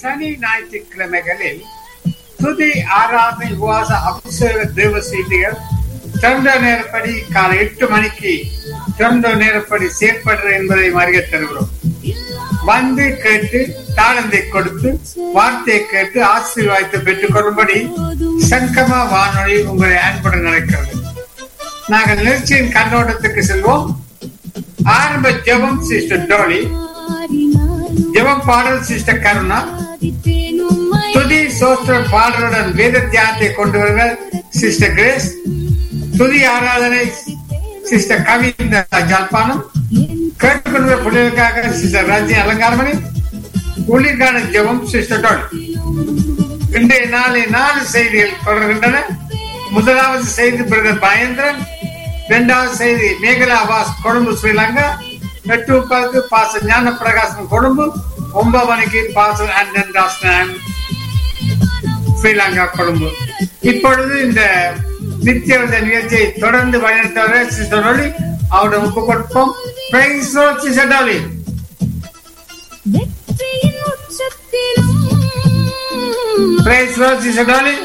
சனி ஞாயிற்றுக்கிழமைகளில் துதி ஆராதனை உபவாச அபிஷேக தேவ செய்திகள் திறந்த நேரப்படி காலை எட்டு மணிக்கு திறந்த நேரப்படி செயற்படுற என்பதை அறிய தருகிறோம் வந்து கேட்டு தாளந்தை கொடுத்து வார்த்தையை கேட்டு ஆசீர்வாதத்தை பெற்றுக் கொள்ளும்படி சங்கமா வானொலி உங்களை அன்புடன் நடக்கிறது நாங்கள் நிகழ்ச்சியின் கண்ணோட்டத்துக்கு செல்வோம் ஆரம்ப ஜெபம் சிஸ்டர் டோலி ஜெபம் பாடல் சிஸ்டர் கருணா துதி சோஸ்திர பாடலுடன் வேத தியானத்தை கொண்டு வருவர் சிஸ்டர் கிரேஸ் துதி ஆராதனை சிஸ்டர் கவிந்த ஜாழ்ப்பாணம் கேட்டுக்கொள்கிற பிள்ளைகளுக்காக சிஸ்டர் ராஜ்ய அலங்காரமணி உள்ளிற்கான ஜெபம் சிஸ்டர் டோலி இன்றைய நாளை நாலு செய்திகள் தொடர்கின்றன முதலாவது செய்தி பிரதர் மகேந்திரன் இரண்டாவது செய்தி மேகலா ஆபாஸ் கொழும்பு ஸ்ரீலங்கா எட்டு முப்பதுக்கு பாச ஞான பிரகாசம் கொழும்பு ஒன்பது மணிக்கு பாச அண்டன் ராசன் ஸ்ரீலங்கா கொழும்பு இப்பொழுது இந்த நித்திய நிகழ்ச்சியை தொடர்ந்து வழிநடத்தவர் சிஸ்டர் ஒளி அவருடைய ஒப்பு கொடுப்போம் பிரைஸ் சிஸ்டர் ஒளி வெற்றியின் உச்சத்திலும் பிரைஸ் சிஸ்டர் ஒளி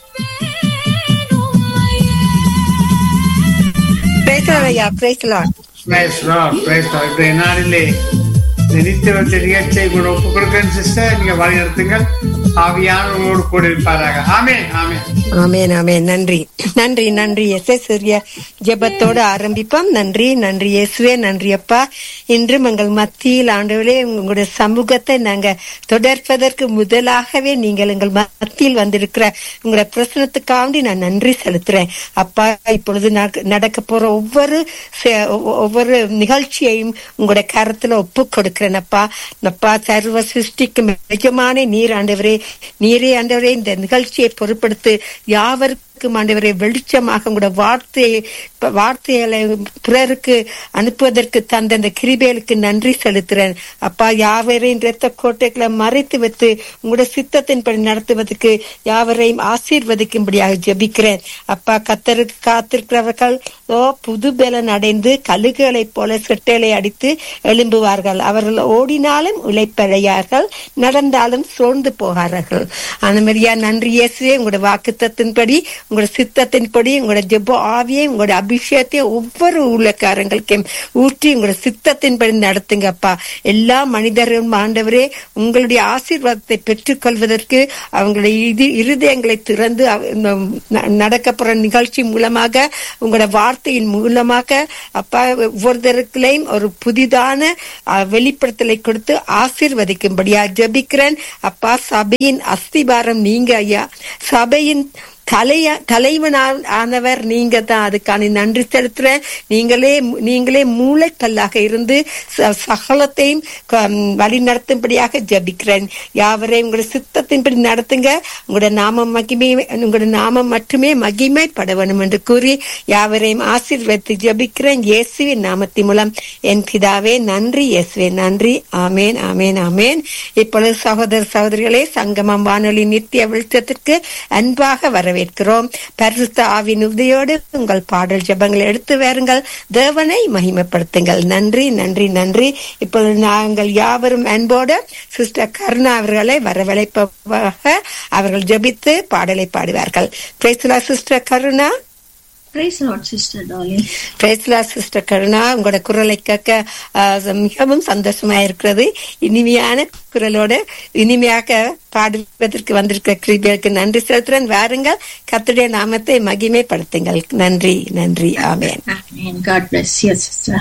பேசலாம் ஐயா பேசலாம் Praise Lord, praise Lord. இன்றைய நாளிலே இந்த நித்திய நிகழ்ச்சியை கூட ஒப்பு கொடுக்கிறேன் சிஸ்டர் நீங்க வழி நடத்துங்கள் ஆவியானவர்களோடு கூட இருப்பாராக ஆமென் ஆமென் ஆமேன் ஆமேன் நன்றி நன்றி நன்றி எஸ் சூரிய ஜெபத்தோடு ஆரம்பிப்போம் நன்றி நன்றி இயேசுவே நன்றி அப்பா இன்றும் எங்கள் மத்தியில் ஆண்டவரே உங்களுடைய சமூகத்தை நாங்க தொடர்பதற்கு முதலாகவே நீங்கள் எங்கள் மத்தியில் வந்திருக்கிற உங்களுடைய பிரசனத்துக்காண்டி நான் நன்றி செலுத்துறேன் அப்பா இப்பொழுது நட- நடக்க போற ஒவ்வொரு செ- ஒவ்வொ- ஒவ்வொரு நிகழ்ச்சியையும் உங்களுடைய கரத்துல ஒப்பு கொடுக்கிறேன் அப்பா அப்பா சர்வ சிருஷ்டிக்கு நிஜமான நீர் ஆண்டவரே நீரே ஆண்டவரே இந்த நிகழ்ச்சியை பொருட்படுத்து யாவருக்கும் ஆண்டவரே வெளிச்சமாக உங்களோட வார்த்தையை வார்த்தைகளை பிறருக்கு அனுப்புவதற்கு தந்த அந்த கிருபைகளுக்கு நன்றி செலுத்துறேன் அப்பா யாவரையும் இரத்த கோட்டைகளை மறைத்து வைத்து உங்களோட சித்தத்தின்படி நடத்துவதற்கு யாவரையும் ஆசீர்வதிக்கும்படியாக ஜெபிக்கிறேன் அப்பா கத்தருக்கு காத்திருக்கிறவர்கள் ஓ புது பலன் அடைந்து கழுகுகளைப் போல செட்டைகளை அடித்து எழும்புவார்கள் அவர்கள் ஓடினாலும் இளைப்படையார்கள் நடந்தாலும் சோர்ந்து போகிறார்கள் அனுமதியா நன்றி இயேசுவே உங்களோட வாக்குத்தத்தின்படி உங்களோட சித்தத்தின்படி உங்களோட ஜெப ஆவியை உங்களோட அபிஷேகத்தையும் ஒவ்வொரு ஊழியக்காரங்களுக்கும் ஊற்றி உங்களோட சித்தத்தின்படி நடத்துங்கப்பா எல்லா மனிதர்களும் ஆண்டவரே உங்களுடைய ஆசீர்வாதத்தை பெற்றுக்கொள்வதற்கு அவங்களுடைய இது இருதயங்களை திறந்து அவ- நம் ந- நடக்கப்படுற நிகழ்ச்சி மூலமாக உங்களோட வார்த்தையின் மூலமாக அப்பா ஒவ்வொருத்தருக்குள்ளையும் ஒரு புதிதான அஹ், வெளிப்படுத்தலை கொடுத்து ஆசீர்வதிக்கும்படியா ஜெபிக்கிறேன் அப்பா சபையின் அஸ்திபாரம் நீங்க ஐயா சபையின் தலைய தலைவனால் ஆனவர் நீங்க தான் அதுக்கான நன்றி செலுத்துறேன் நீங்களே நீங்களே மூளைக்கல்லாக இருந்து ச- சகலத்தையும் க- வழி நடத்தும்படியாக ஜபிக்கிறேன் யாவரையும் உங்களோட சித்தத்தின்படி நடத்துங்க உங்களோட நாமம் மகிமை உங்களோட நாமம் மட்டுமே மகிமைப்பட வேணும் என்று கூறி யாவரையும் ஆசீர்வதித்து ஜபிக்கிறேன் இயேசுவின் நாமத்தின் மூலம் என் பிதாவே நன்றி இயேசுவே நன்றி ஆமேன் ஆமேன் ஆமேன் இப்பொழுது சகோதர சகோதரிகளே சங்கமம் வானொலி நித்திய வெளிச்சத்திற்கு அன்பாக வரவேற்கிறோம் பரிசுத்த ஆவின் உதவியோடு உங்கள் பாடல் ஜெபங்களை எடுத்து வாருங்கள் தேவனை மகிமைப்படுத்துங்கள் நன்றி நன்றி நன்றி இப்பொழுது நாங்கள் யாவரும் அன்போடு சிஸ்டர் கருணா அவர்களை வரவழைப்பதாக அவர்கள் ஜெபித்து பாடலை பாடுவார்கள் பேசலா sister Karuna Praise the Lord, Sister Dolly. பேசலா சிஸ்டர் கருணா உங்களோட குரலை கேட்க ஆஹ், மிகவும் சந்தோஷமா இருக்கிறது இனிமையான குரலோடு இனிமையாக பாடுவதற்கு வந்திருக்கிற கிருபிகளுக்கு நன்றி செலுத்துறேன் வாருங்கள் கர்த்தருடைய நாமத்தை மகிமைப்படுத்துங்கள் நன்றி நன்றி ஆமேன் Amen. God bless you, Sister.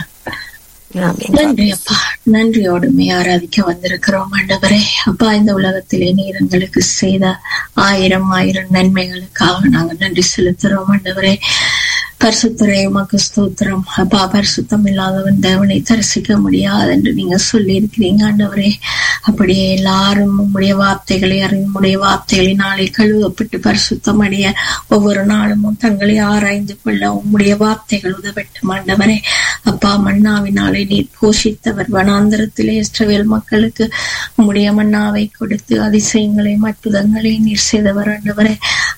ஆமேன் நன்றி அப்பா நன்றியோடுமே ஆராதிக்க வந்திருக்கிறோம் ஆண்டவரே அப்பா இந்த உலகத்திலே நீர் எங்களுக்கு செய்த ஆயிரம் ஆயிரம் நன்மைகளுக்காக நாங்கள் நன்றி செலுத்துறோம் ஆண்டவரே பரிசுத்தரே உமக்கு ஸ்தோத்திரம் அப்பா பரிசுத்தம் இல்லாதவன் தேவனை தரிசிக்க முடியாது என்று நீங்க சொல்லி இருக்கிறீங்க ஆண்டவரே அப்படியே எல்லாரும் உம்முடைய வார்த்தைகளை அறிந்து உம்முடைய வார்த்தைகளினாலே கழுவப்பட்டு பரிசுத்தம் அடைய ஒவ்வொரு நாளும் தங்களை ஆராய்ந்து கொள்ள உம்முடைய வார்த்தைகள் உதவட்டும் ஆண்டவரே அப்பா மன்னாவினாலே நீர் போஷித்தவர் வனாந்தரத்திலே இஸ்ரவேல் மக்களுக்கு உம்முடைய மன்னாவை கொடுத்து அதிசயங்களையும் அற்புதங்களையும் நீர் செய்தவர் ஆண்டவரே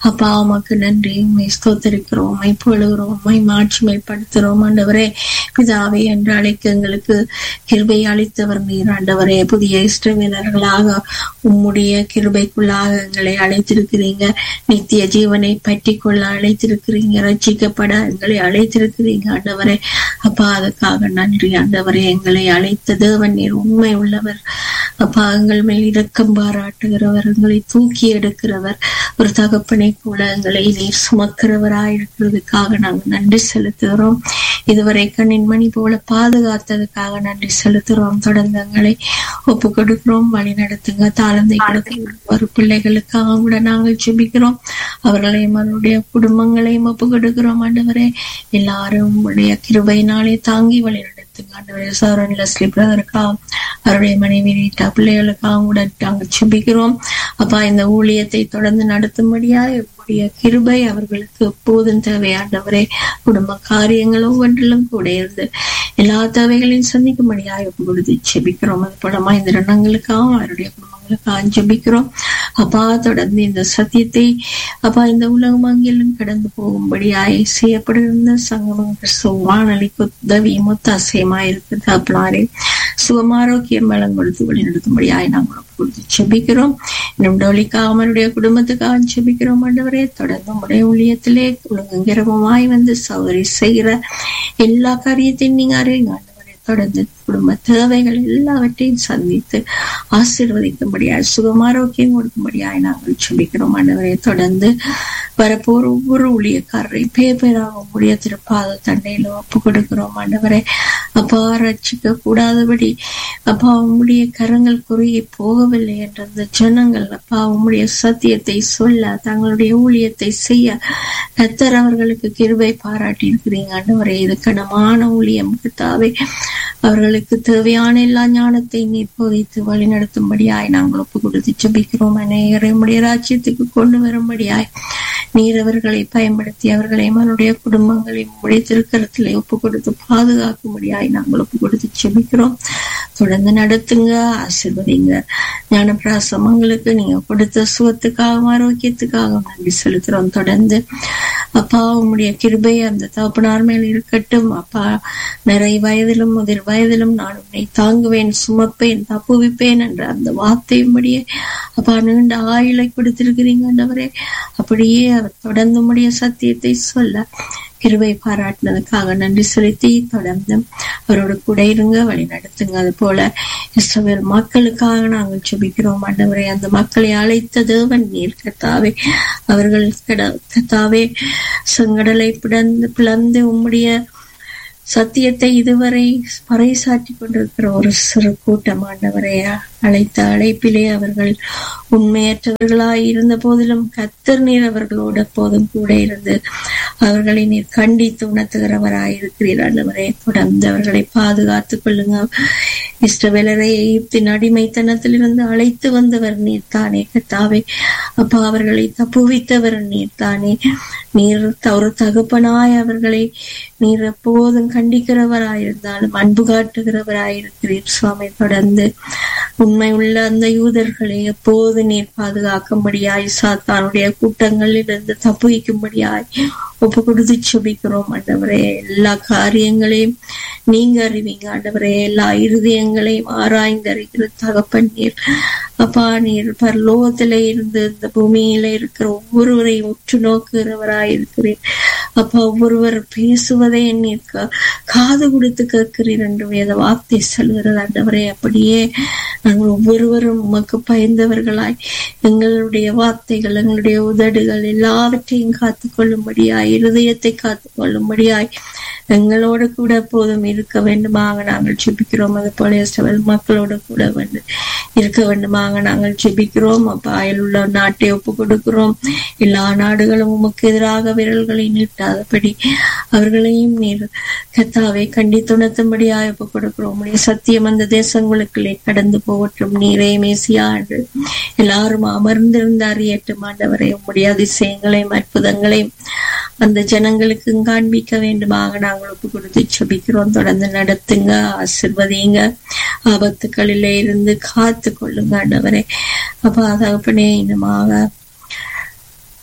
அப்பா உமக்கு நன்றி உண்மை ஸ்தோத்தரிக்கிறோம் உண்மை புகழுகிறோம் உண்மை மாட்சிமைப்படுத்துகிறோம் ஆண்டவரே பிதாவே என்று அழைக்க எங்களுக்கு கிருபை அளித்தவர் நீர் ஆண்டவரே புதிய இஷ்டவீரர்களாக உம்முடைய கிருபைக்குள்ளாக எங்களை அழைத்திருக்கிறீங்க நித்திய ஜீவனை பற்றி கொள்ள அழைத்திருக்கிறீங்க ரட்சிக்கப்பட எங்களை அழைத்திருக்கிறீங்க ஆண்டவரே அப்பா அதுக்காக நன்றி ஆண்டவரே எங்களை அழைத்த தேவன் நீர் உண்மை உள்ளவர் அப்பா எங்கள் மேல் இரக்கம் பாராட்டுகிறவர் எங்களை தூக்கி எடுக்கிறவர் ஒரு தகப்பனை போல எங்களை நீர் சுமக்கிறவராயிருக்கிறதுக்காக நாங்கள் நன்றி செலுத்துகிறோம் இதுவரை கண்ணின் மணி போல பாதுகாத்ததுக்காக நன்றி செலுத்துகிறோம் தொடர்ந்து எங்களை ஒப்பு கொடுக்கிறோம் வழி நடத்துங்க தாளந்தை கொடுக்க ஒரு பிள்ளைகளுக்காக கூட நாங்கள் ஜெபிக்கிறோம் அவர்களையும் அவருடைய குடும்பங்களையும் ஒப்பு கொடுக்கிறோம் ஆண்டவரே எல்லாரும் உடைய கிருபையினாலே தாங்கி வழி நடத்துங்க ஆண்டவரே சௌரன் லஸ்லி பிரதருக்காக அவருடைய மனைவி ரீட்டா பிள்ளைகளுக்காக கூட நாங்கள் ஜெபிக்கிறோம் அப்பா இந்த ஊழியத்தை தொடர்ந்து நடத்தும்படியா உடைய கிருபை அவர்களுக்கு எப்போதும் தேவையாண்டவரே குடும்ப காரியங்கள் ஒவ்வொன்றிலும் கூட இருந்து எல்லா தேவைகளையும் சந்திக்கும்படியா ஒப்பு கொடுத்து ஜெபிக்கிறோம் அது போல இந்த எண்ணங்களுக்காகவும் அவருடைய குடும்பங்களுக்காக ஜெபிக்கிறோம் அப்பா தொடர்ந்து இந்த சத்தியத்தை அப்பா இந்த உலகம் அங்கிலும் கடந்து போகும்படியாய் செய்யப்படுகிற சங்கமம் கிறிஸ்துவ வானொலிக்கு உதவி மொத்த அசையமாயிருக்கு தப்பினாரே சுகமாரோக்கியம் பலம் கொடுத்து வழி நடத்தும்படியாய் நாங்கள் கொடுத்து செபிக்கிறோம் இன்னும் டோலிக்காக அவனுடைய குடும்பத்துக்காக செபிக்கிறோம் ஆண்டவரே தொடர்ந்து உடைய ஊழியத்திலே ஒழுங்குங்கிரமமாய் வந்து சௌகரி செய்கிற எல்லா காரியத்தையும் நீங்க அறியுங்க ஆண்டவரே தொடர்ந்து குடும்ப தேவைகள் எல்லாவற்றையும் சந்தித்து ஆசீர்வதிக்கும்படியாய் சுகமாரோக்கியம் கொடுக்கும்படியாய் நாங்கள் செபிக்கிறோம் ஆண்டவரை தொடர்ந்து வரப்போர் ஒவ்வொரு ஊழியக்காரரை பேர் பேராக உங்களுடைய திருப்பாத தண்டையில ஒப்பு கொடுக்கிறோம் ஆண்டவரை அப்பா ரட்சிக்க கூடாதபடி அப்பா உம்முடைய கரங்கள் குறுகி போகவில்லை என்ற அந்த ஜனங்கள் அப்பா உம்முடைய சத்தியத்தை சொல்ல தங்களுடைய ஊழியத்தை செய்ய கத்தர் அவர்களுக்கு கிருபை பாராட்டி இருக்கிறீங்க ஆண்டவரே இது கனமான ஊழியம் கத்தாவே அவர்களுக்கு தேவையான எல்லா ஞானத்தை நீர் போதித்து வழி நடத்தும்படியாய் நாங்கள் ஒப்பு கொடுத்து ஜபிக்கிறோம் அநேகரை உடைய ராஜ்யத்துக்கு கொண்டு வரும்படியாய் நீர் அவர்களை பயன்படுத்தி அவர்களை அவனுடைய குடும்பங்களையும் உடைய திருக்கரத்திலே ஒப்பு கொடுத்து பாதுகாக்கும்படியாய் நாங்கள் ஒப்பு கொடுத்து செபிக்கிறோம் தொடர்ந்து நடத்துங்க ஆசிர்வதிங்க ஞானப்பிராசமங்களுக்கு நீங்க கொடுத்த சுகத்துக்காகவும் ஆரோக்கியத்துக்காகவும் நன்றி செலுத்துறோம் தொடர்ந்து அப்பா உம்முடைய கிருபை அந்த தகப்பனார் மேல் இருக்கட்டும் அப்பா நிறை வயதிலும் முதிர் வயதிலும் நான் உன்னை தாங்குவேன் சுமப்பேன் தப்புவிப்பேன் என்ற அந்த வார்த்தையும்படியே அப்பா நீண்ட ஆயுளை கொடுத்திருக்கிறீங்க ஆண்டவரே அப்படியே அவர் தொடர்ந்து உம்முடைய சத்தியத்தை சொல்ல கிருவை பாராட்டினதுக்காக நன்றி செலுத்தி தொடர்ந்து அவரோட கூட இருங்க வழி நடத்துங்க அது போல இஸ்ரவேல் மக்களுக்காக நாங்கள் செபிக்கிறோம் ஆண்டவரை அந்த மக்களை அழைத்த தேவன் நீர் கத்தாவே அவர்கள் கத்தாவே செங்கடலை பிளந்து பிளந்து உம்முடைய சத்தியத்தை இதுவரை பறைசாற்றி கொண்டிருக்கிற ஒரு சிறு கூட்டம் ஆண்டவரை அழைத்த அழைப்பிலே அவர்கள் உண்மையற்றவர்களாய் இருந்த போதிலும் கத்தர் நீர் அவர்களோட போதும் கூட இருந்து அவர்களை நீர் கண்டித்து உணர்த்துகிறவராய் இருக்கிறீர் ஆண்டவரே தொடர்ந்து அவர்களை பாதுகாத்துக் கொள்ளுங்க இஷ்டவேலரை எகிப்தின் அடிமைத்தனத்திலிருந்து அழைத்து வந்தவர் நீர் தானே கத்தாவே அப்பா அவர்களை தப்புவித்தவர் நீர் தானே நீர் ஒரு தகப்பனாய் அவர்களை நீர் எப்போதும் கண்டிக்கிறவராயிருந்தாலும் அன்பு காட்டுகிறவராயிருக்கிறீர் சுவாமி தொடர்ந்து உண்மை உள்ள அந்த யூதர்களை எப்போது நீர் பாதுகாக்கும்படியாய் சாத்தானுடைய கூட்டங்களில் இருந்து தப்புவிக்கும்படியாய் ஒப்பு கொடுத்து சுபிக்கிறோம் ஆண்டவரே எல்லா காரியங்களையும் நீங்க அறிவீங்க ஆண்டவரே எல்லா இருதயங்களையும் ஆராய்ந்து அறிகிற தகப்பன் நீர் அப்பா நீர் பரலோகத்தில இருந்து இந்த பூமியில இருக்கிற ஒவ்வொருவரையும் உற்று நோக்குகிறவராய் இருக்கிறேன் அப்பா ஒவ்வொருவர் பேசுவதை நீர் காது கொடுத்து கேட்கிறீர் என்று வேத வார்த்தை சொல்கிறது ஆண்டவரே அப்படியே நாங்கள் ஒவ்வொருவரும் உமக்கு பயந்தவர்களாய் எங்களுடைய வார்த்தைகள் எங்களுடைய உதடுகள் எல்லாவற்றையும் காத்து கொள்ளும்படியாய் இருதயத்தை காத்து கொள்ளும்படியாய் எங்களோட கூட போதும் இருக்க வேண்டுமாக நாங்கள் ஜெபிக்கிறோம் அது போல இஸ்ரவேல் மக்களோட கூட வந்து இருக்க வேண்டுமாக நாங்கள் ஜெபிக்கிறோம் அப்ப அயலுள்ள நாட்டை ஒப்பு கொடுக்கிறோம் எல்லா நாடுகளும் உமக்கு எதிராக விரல்களை நீட்டாதபடி அவர்களையும் நீர் கத்தாவை கண்டித்துணர்த்தும்படியாக ஒப்பு கொடுக்கிறோம் உடைய சத்தியம் அந்த தேசங்களுக்குள்ளே கடந்து போகட்டும் நீரே மேசியா என்று எல்லாரும் அமர்ந்திருந்து அறியட்டும் ஆண்டவரை உம்முடைய அதிசயங்களையும் அற்புதங்களையும் அந்த ஜனங்களுக்கு காண்பிக்க வேண்டுமாக நாங்கள் ஒப்பு கொடுத்து செபிக்கிறோம் தொடர்ந்து நடத்துங்க ஆசிர்வதிங்க ஆபத்துக்களில இருந்து காத்து கொள்ளுங்க ஆண்டவரே அப்ப தகப்பனே இன்னமாக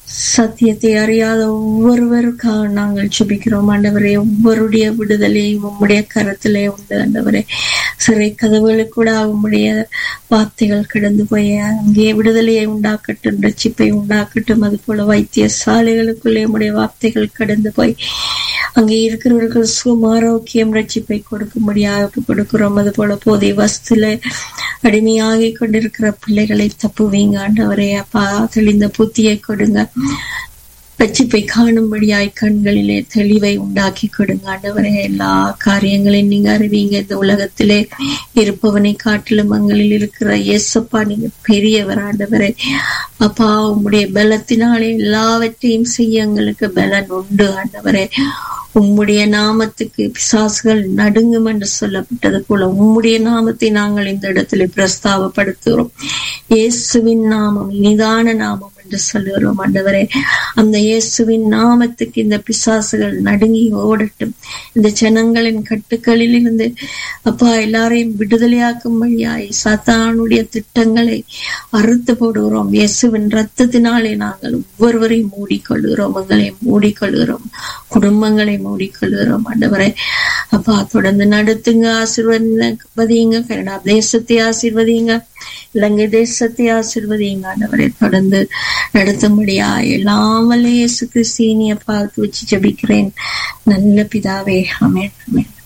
சத்தியத்தை அறியாத ஒவ்வொருவருக்காக நாங்கள் ஜெபிக்கிறோம் ஆண்டவரே ஒவ்வொருடைய விடுதலையும் உம்முடைய கரத்திலே உண்டு ஆண்டவரே சிறை கதவுகளுக்கு கூட உம்முடைய வார்த்தைகள் கடந்து போய் அங்கே விடுதலையை உண்டாக்கட்டும் ரட்சிப்பை உண்டாக்கட்டும் அது போல வைத்தியசாலைகளுக்குள்ளே உம்முடைய வார்த்தைகள் கடந்து போய் அங்கே இருக்கிறவர்கள் சுகம் ஆரோக்கியம் ரட்சிப்பை கொடுக்கும்படியாக ஒப்புக் கொடுக்கிறோம் அது போல போதை வஸ்துல அடிமையாகி கொண்டிருக்கிற பிள்ளைகளை தப்புவீங்க ஆண்டவரே அப்பா தெளிந்த புத்தியை கொடுங்க ரட்சிப்பை காணும்படியாய் கண்களிலே தெளிவை உண்டாக்கி கொடுங்க ஆண்டவரே எல்லா காரியங்களையும் நீங்க அறிவீங்க இந்த உலகத்திலே இருப்பவனை காட்டிலும் அங்களில் இருக்கிற இயேசப்பா நீங்க பெரியவர் ஆண்டவரே அப்பா உம்முடைய பலத்தினாலே எல்லாவற்றையும் செய்ய எங்களுக்கு பலன் உண்டு ஆண்டவரே உம்முடைய நாமத்துக்கு பிசாசுகள் நடுங்கும் என்று சொல்லப்பட்டது போல உம்முடைய நாமத்தை நாங்கள் இந்த இடத்துல பிரஸ்தாபப்படுத்துகிறோம் இயேசுவின் நாமம் இனிதான நாமம் என்று சொல்லுகிறோம் ஆண்டவரே அந்த இயேசுவின் நாமத்துக்கு இந்த பிசாசுகள் நடுங்கி ஓடட்டும் இந்த ஜனங்களின் கட்டுக்களில் இருந்து அப்பா எல்லாரையும் விடுதலையாக்கும்படியாய் சத்தானுடைய திட்டங்களை அறுத்து போடுகிறோம் இயேசுவின் ரத்தத்தினாலே நாங்கள் ஒவ்வொருவரையும் மூடிக்கொள்கிறோம் எங்களை மூடிக்கொள்கிறோம் குடும்பங்களை மூடிக்கொள்கிறோம் ஆண்டவரை அப்பா தொடர்ந்து நடத்துங்க ஆசிர்வதிங்க கனடா தேசத்தை ஆசிர்வதிங்க இலங்கை தேசத்தை ஆசிர்வதிங்க ஆண்டவரை தொடர்ந்து நடத்தும்படியா எல்லாம் வல்ல இயேசு கிறிஸ்தீனிய பார்த்து வச்சு ஜபிக்கிறேன் நல்ல பிதாவே அமேன் அமேன்